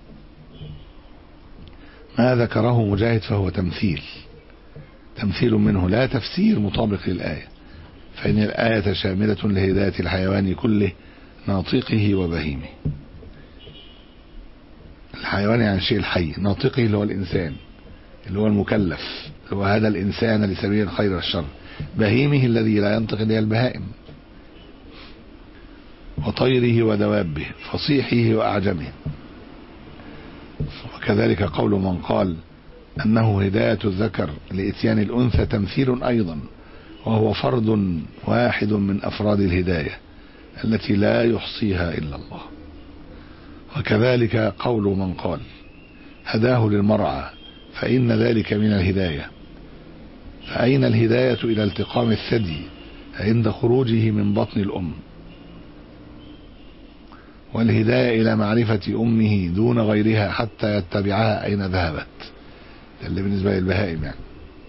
ما ذكره مجاهد فهو تمثيل تمثيل منه لا تفسير مطابق للآية فإن الآية شاملة لهداية الحيوان كله ناطقه وبهيمه الحيوان يعني الشيء الحي ناطقه اللي هو الإنسان اللي هو المكلف اللي هو هذا الإنسان لسبيل الخير والشر بهيمه الذي لا ينطق إلا البهائم وطيره ودوابه فصيحه وأعجمه وكذلك قول من قال أنه هداية الذكر لإتيان الأنثى تمثيل أيضا وهو فرد واحد من أفراد الهداية التي لا يحصيها إلا الله وكذلك قول من قال هداه للمرعى فإن ذلك من الهداية فأين الهداية إلى التقام الثدي عند خروجه من بطن الأم والهداية إلى معرفة أمه دون غيرها حتى يتبعها أين ذهبت ده اللي بالنسبة للبهائم يعني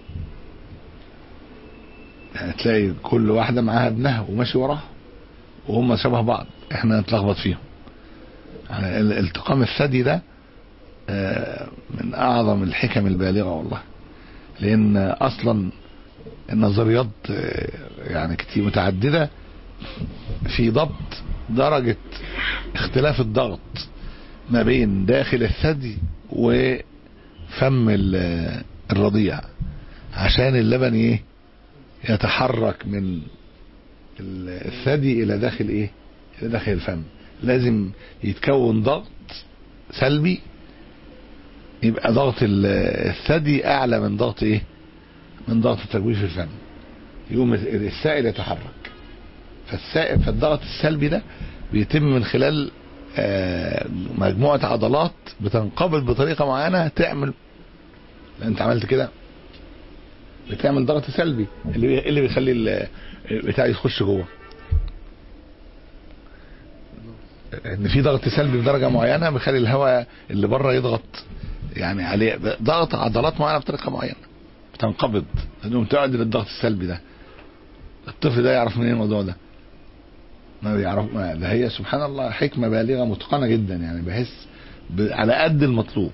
يعني تلاقي كل واحدة معاها ابنها وماشي وراها وهم شبه بعض احنا نتلخبط فيهم يعني ال- التقام الثدي ده آه، من أعظم الحكم البالغة والله لأن أصلا النظريات آه، يعني كتير متعددة في ضبط درجة اختلاف الضغط ما بين داخل الثدي وفم ال- الرضيع عشان اللبن ايه يتحرك من ال- الثدي الى داخل ايه الى داخل الفم لازم يتكون ضغط سلبي يبقى ضغط ال- الثدي اعلى من ضغط ايه من ضغط تجويف الفم يقوم السائل يتحرك فالسائل فالضغط السلبي ده بيتم من خلال آه، مجموعة عضلات بتنقبض بطريقة معينة تعمل انت عملت كده بتعمل ضغط سلبي اللي بي... اللي بيخلي ال- بتاع يخش جوه ان في ضغط سلبي بدرجه معينه بيخلي الهواء اللي بره يضغط يعني عليه ضغط عضلات معينه بطريقه معينه بتنقبض انهم تعدل الضغط السلبي ده الطفل ده يعرف منين الموضوع ده ما بيعرف ما ده هي سبحان الله حكمه بالغه متقنه جدا يعني بحس ب... على قد المطلوب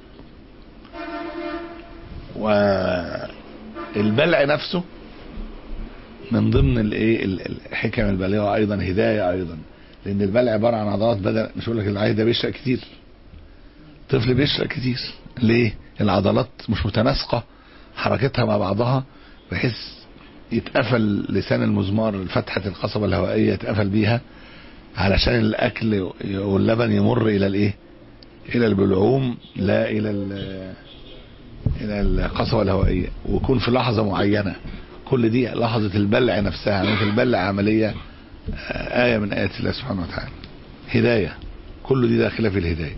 والبلع نفسه من ضمن الايه ال- الحكم البالغه ايضا هدايه ايضا لان البلع عباره عن عضلات بدل مش هقول لك العيل ده بيشرق كتير طفل بيشرق كتير ليه العضلات مش متناسقه حركتها مع بعضها بحيث يتقفل لسان المزمار فتحه القصبه الهوائيه يتقفل بيها علشان الاكل واللبن يمر الى الايه الى البلعوم لا الى ال- الى القصبة الهوائية ويكون في لحظة معينة كل دي لحظة البلع نفسها يعني البلع عملية آه، آية من آيات الله سبحانه وتعالى هداية كل دي داخلة في الهداية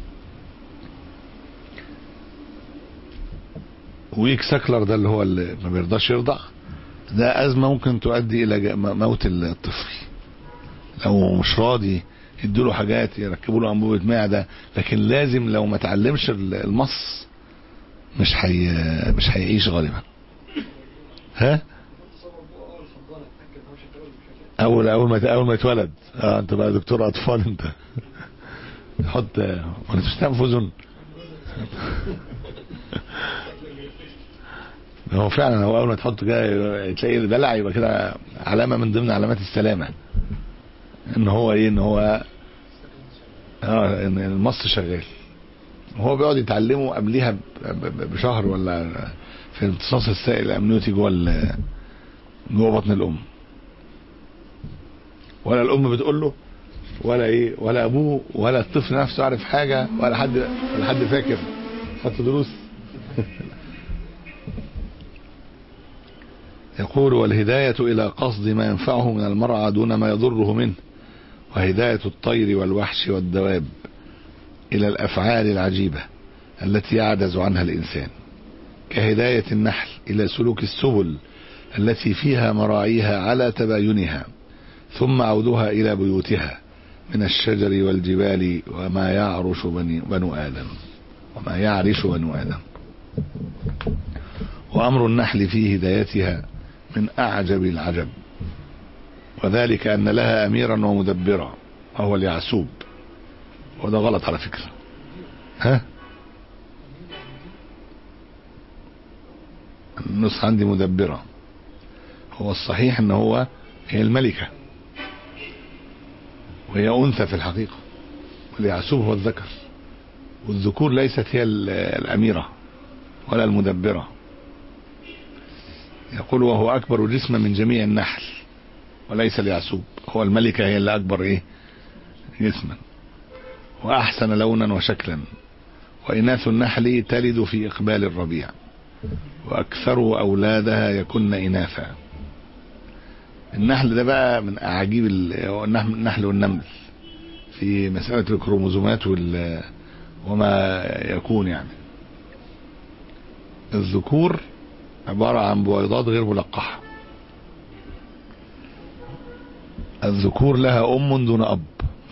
ويك ساكلر ده اللي هو اللي ما بيرضاش يرضع ده أزمة ممكن تؤدي إلى ج- م- موت الطفل لو مش راضي يدوا له حاجات يركبوا له أنبوبة معدة لكن لازم لو ما تعلمش ال- المص مش حي... مش هيعيش غالبا ها اول اول ما اول ما يتولد اه انت بقى دكتور اطفال انت حط ولا تستنفذ هو فعلا هو اول ما تحط كده تلاقي البلع يبقى كده علامه من ضمن علامات السلامه ان هو ايه ان هو اه ان المص شغال هو بيقعد يتعلمه قبليها ب- ب- بشهر ولا في امتصاص السائل الامنيوتي جوه ال- جوه بطن الام ولا الام بتقول له ولا ايه ولا ابوه ولا الطفل نفسه عارف حاجه ولا حد ولا حد فاكر خدت دروس يقول والهداية إلى قصد ما ينفعه من المرعى دون ما يضره منه وهداية الطير والوحش والدواب إلى الأفعال العجيبة التي يعجز عنها الإنسان كهداية النحل إلى سلوك السبل التي فيها مراعيها على تباينها ثم عودها إلى بيوتها من الشجر والجبال وما يعرش بني بنو آدم وما يعرش بنو آدم وأمر النحل في هدايتها من أعجب العجب وذلك أن لها أميرا ومدبرا وهو اليعسوب وده غلط على فكرة ها النص عندي مدبرة هو الصحيح ان هو هي الملكة وهي أنثى في الحقيقة واليعسوب هو الذكر والذكور ليست هي ال- الأميرة ولا المدبرة يقول وهو أكبر جسما من جميع النحل وليس اليعسوب هو الملكة هي اللي أكبر إيه جسما وأحسن لونا وشكلا وإناث النحل تلد في إقبال الربيع وأكثر أولادها يكن إناثا النحل ده بقى من أعاجيب ال- هو النحل النحل والنمل في مسألة الكروموزومات وال وما يكون يعني الذكور عبارة عن بويضات غير ملقحة الذكور لها أم دون أب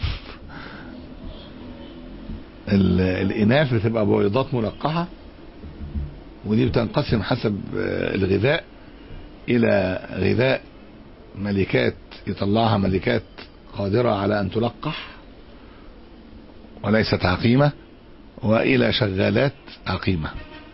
ال- الإناث بتبقى بويضات ملقحة ودي بتنقسم حسب آه، الغذاء إلى غذاء ملكات يطلعها ملكات قادرة على أن تلقح وليست عقيمة وإلى شغالات عقيمة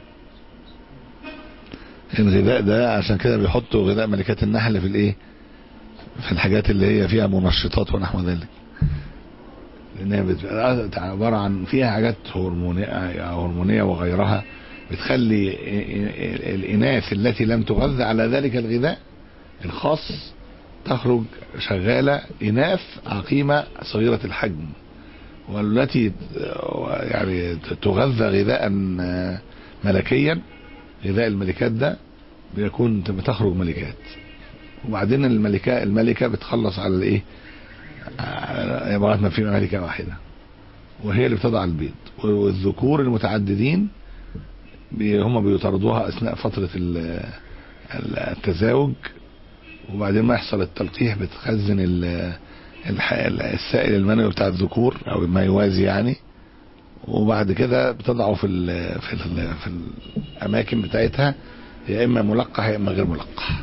الغذاء ده عشان كده بيحطوا غذاء ملكات النحل في الايه في الحاجات اللي هي فيها منشطات ونحو ذلك لانها بتبقى عباره عن فيها حاجات هرمونيه هرمونيه وغيرها بتخلي الاناث التي لم تغذى على ذلك الغذاء الخاص تخرج شغاله اناث عقيمه صغيره الحجم والتي يعني تغذى غذاء ملكيا غذاء الملكات ده بيكون بتخرج ملكات وبعدين الملكة الملكة بتخلص على الايه لغايه ما في ملكة واحدة وهي اللي بتضع البيض والذكور المتعددين بي هم بيطاردوها اثناء فترة ال- التزاوج وبعدين ما يحصل التلقيح بتخزن ال- الح- السائل المنوي بتاع الذكور او ما يوازي يعني وبعد كده بتضعه في ال في ال في الاماكن بتاعتها يا اما ملقح يا اما غير ملقح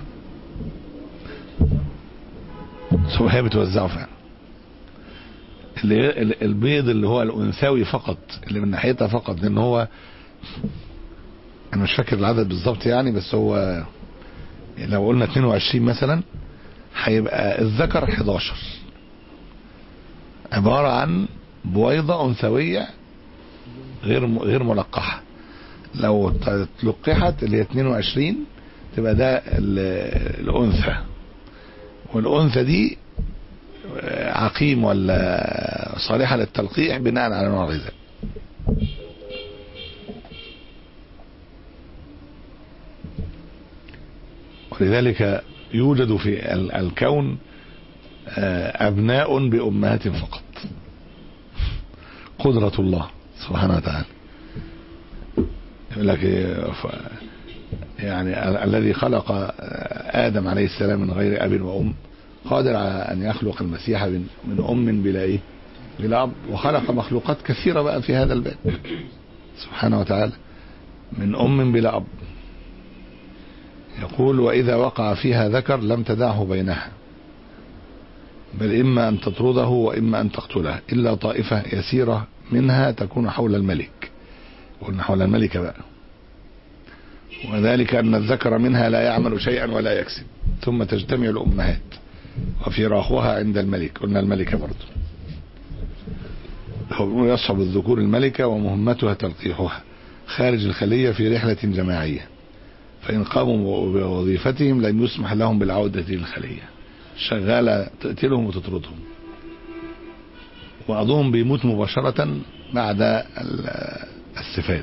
سو هي بتوزعه فعلا اللي ال- البيض اللي هو الانثوي فقط اللي من ناحيتها فقط لان هو انا مش فاكر العدد بالظبط يعني بس هو لو قلنا 22 مثلا هيبقى الذكر 11 عبارة عن بويضة أنثوية غير م- غير ملقحة لو ت- تلقحت اللي هي 22 تبقى ده ال- الأنثى والأنثى دي آه، عقيم ولا صالحة للتلقيح بناء على نوع الغذاء ولذلك يوجد في ال- الكون آه، أبناء بأمهات فقط قدرة الله سبحانه وتعالى يقول لك إيه، ف- يعني ال- الذي خلق آه، آدم عليه السلام من غير أب وأم قادر على أن يخلق المسيح من من أم بلا إيه بلا أب وخلق مخلوقات كثيرة بقى في هذا الباب سبحانه وتعالى من أم بلا أب يقول وإذا وقع فيها ذكر لم تدعه بينها بل إما أن تطرده وإما أن تقتله إلا طائفة يسيرة منها تكون حول الملك قلنا حول الملكة بقى وذلك أن الذكر منها لا يعمل شيئا ولا يكسب ثم تجتمع الأمهات وفراخها عند الملك قلنا الملكة برضه هو يصعب الذكور الملكة ومهمتها تلقيحها خارج الخلية في رحلة جماعية فإن قاموا بوظيفتهم لم يسمح لهم بالعودة للخلية شغالة تقتلهم وتطردهم وبعضهم بيموت مباشرة بعد ال- السفاد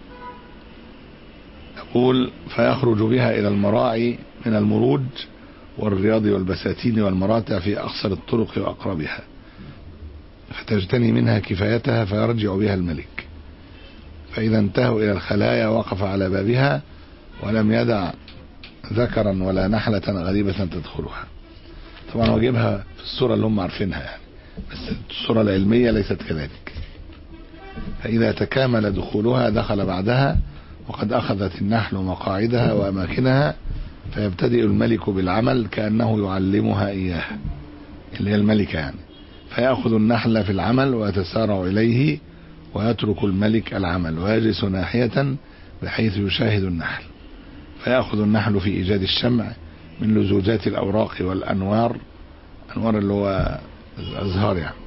يقول فيخرج بها إلى المراعي من المروج والرياض والبساتين والمراتع في أقصر الطرق وأقربها فتجتني منها كفايتها فيرجع بها الملك فإذا انتهوا إلى الخلايا وقف على بابها ولم يدع ذكرا ولا نحلة غريبة تدخلها طبعا هو جايبها في الصورة اللي هم عارفينها يعني بس الصورة العلمية ليست كذلك فإذا تكامل دخولها دخل بعدها وقد أخذت النحل مقاعدها وأماكنها فيبتدئ الملك بالعمل كأنه يعلمها إياه اللي هي الملكة يعني فيأخذ النحل في العمل ويتسارع إليه ويترك الملك العمل ويجلس ناحية بحيث يشاهد النحل فيأخذ النحل في إيجاد الشمع من لزوجات الأوراق والأنوار أنوار اللي هو الأزهار يعني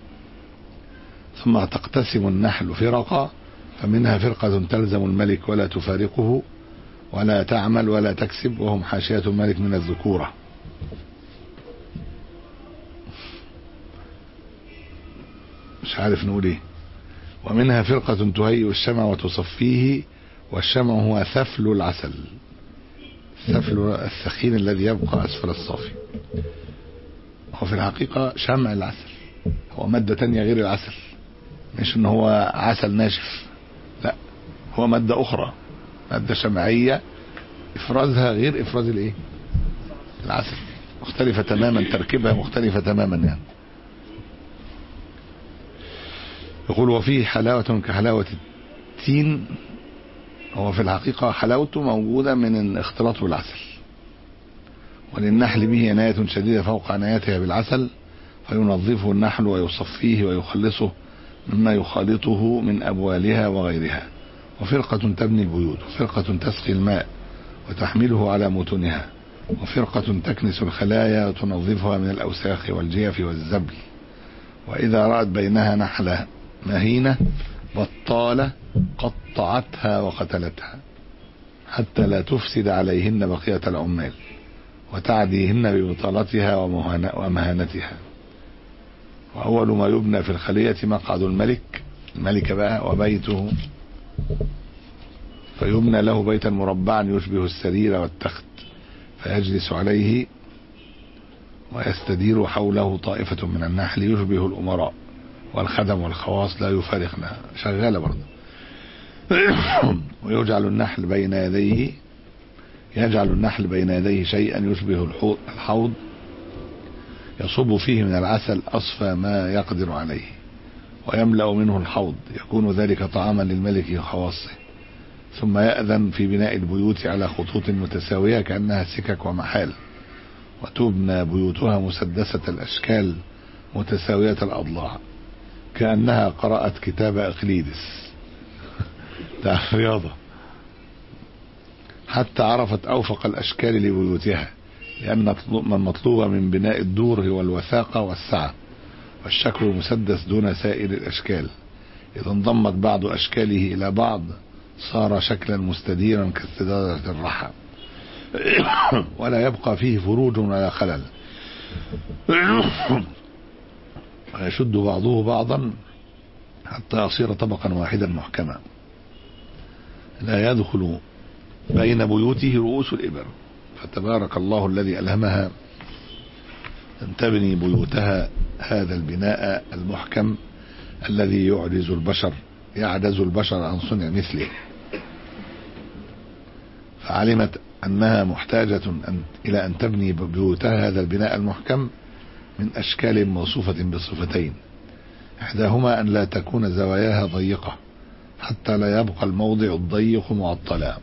ثم تقتسم النحل فرقا فمنها فرقة تلزم الملك ولا تفارقه ولا تعمل ولا تكسب وهم حاشية الملك من الذكورة مش عارف نقول ايه ومنها فرقة تهيئ الشمع وتصفيه والشمع هو ثفل العسل ثفل الثخين الذي يبقى أسفل الصافي هو في الحقيقة شمع العسل هو مادة تانية غير العسل مش ان هو عسل ناشف لا هو مادة اخرى مادة شمعية افرازها غير افراز الايه العسل مختلفة تماما تركيبها مختلفة تماما يعني يقول وفيه حلاوة كحلاوة التين هو في الحقيقة حلاوته موجودة من اختلاطه بالعسل وللنحل به عناية شديدة فوق عنايتها بالعسل فينظفه النحل ويصفيه ويخلصه مما يخالطه من أبوالها وغيرها وفرقة تبني البيوت وفرقة تسقي الماء وتحمله على متونها وفرقة تكنس الخلايا وتنظفها من الأوساخ والجيف والزبل وإذا رأت بينها نحلة مهينة بطالة قطعتها وقتلتها حتى لا تفسد عليهن بقية العمال وتعديهن ببطالتها ومهانتها وأول ما يبنى في الخلية مقعد الملك الملك بقى وبيته فيبنى له بيتا مربعا يشبه السرير والتخت فيجلس عليه ويستدير حوله طائفة من النحل يشبه الأمراء والخدم والخواص لا يفارقنا شغالة برضه ويجعل النحل بين يديه يجعل النحل بين يديه شيئا يشبه الحوض يصب فيه من العسل أصفى ما يقدر عليه ويملأ منه الحوض يكون ذلك طعاما للملك وخواصه ثم يأذن في بناء البيوت على خطوط متساوية كأنها سكك ومحال وتبنى بيوتها مسدسة الأشكال متساوية الأضلاع كأنها قرأت كتاب أقليدس بتاع الرياضة حتى عرفت أوفق الأشكال لبيوتها لأن المطلوب من بناء الدور هو الوثاقة والسعة والشكل المسدس دون سائر الأشكال إذا انضمت بعض أشكاله إلى بعض صار شكلا مستديرا كاستدارة الرحى ولا يبقى فيه فروج ولا خلل ويشد بعضه بعضا حتى يصير طبقا واحدا محكما لا يدخل بين بيوته رؤوس الإبر فتبارك الله الذي ألهمها أن تبني بيوتها هذا البناء المحكم الذي يعجز البشر يعجز البشر عن صنع مثله فعلمت أنها محتاجة أن إلى أن تبني بيوتها هذا البناء المحكم من أشكال موصوفة بصفتين إحداهما أن لا تكون زواياها ضيقة حتى لا يبقى الموضع الضيق معطلا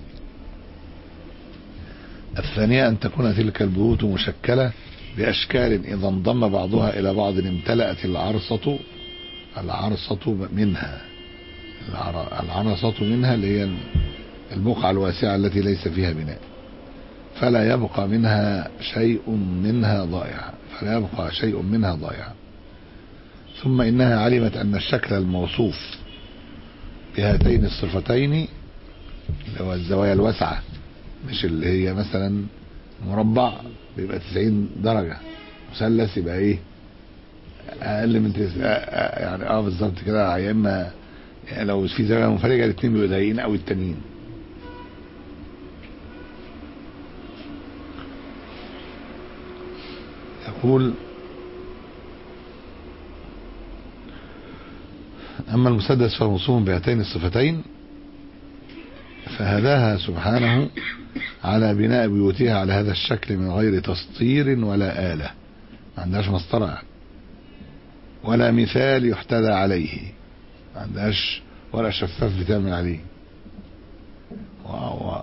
الثانية أن تكون تلك البيوت مشكلة بأشكال إذا انضم بعضها إلى بعض امتلأت العرصة العرصة منها العرصة منها اللي هي البقعة الواسعة التي ليس فيها بناء فلا يبقى منها شيء منها ضائع فلا يبقى شيء منها ضائع ثم إنها علمت أن الشكل الموصوف بهاتين الصفتين اللي هو الزوايا الواسعة مش اللي هي مثلا مربع بيبقى 90 درجة مثلث يبقى ايه اقل من تس... يعني اه بالظبط كده يا اما يعني لو في زاويه منفرجه الاثنين بيبقوا ضيقين قوي التانيين يقول أما المسدس فموصوف بهاتين الصفتين فهداها سبحانه على بناء بيوتها على هذا الشكل من غير تسطير ولا آلة ما عندهاش مسطرة ولا مثال يحتذى عليه ما عندهاش ولا شفاف بتعمل عليه و... و...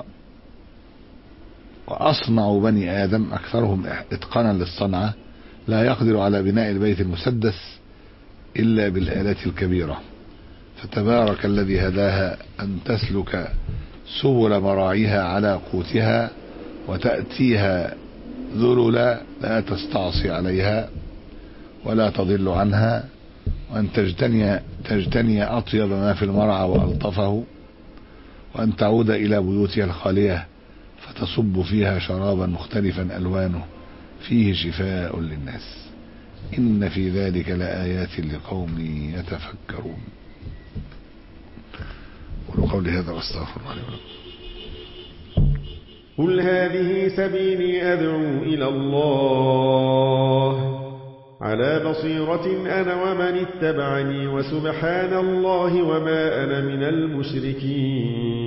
وأصنع بني آدم أكثرهم إتقانا للصنعة لا يقدر على بناء البيت المسدس إلا بالآلات الكبيرة فتبارك الذي هداها أن تسلك سبل مراعيها على قوتها وتأتيها ذللا لا تستعصي عليها ولا تضل عنها وأن تجتني, تجتني أطيب ما في المرعى وألطفه وأن تعود إلى بيوتها الخالية فتصب فيها شرابا مختلفا ألوانه فيه شفاء للناس إن في ذلك لآيات لقوم يتفكرون قولوا قولي هذا واستغفر الله لي ولكم قل هذه سبيلي أدعو إلى الله على بصيرة أنا ومن اتبعني وسبحان الله وما أنا من المشركين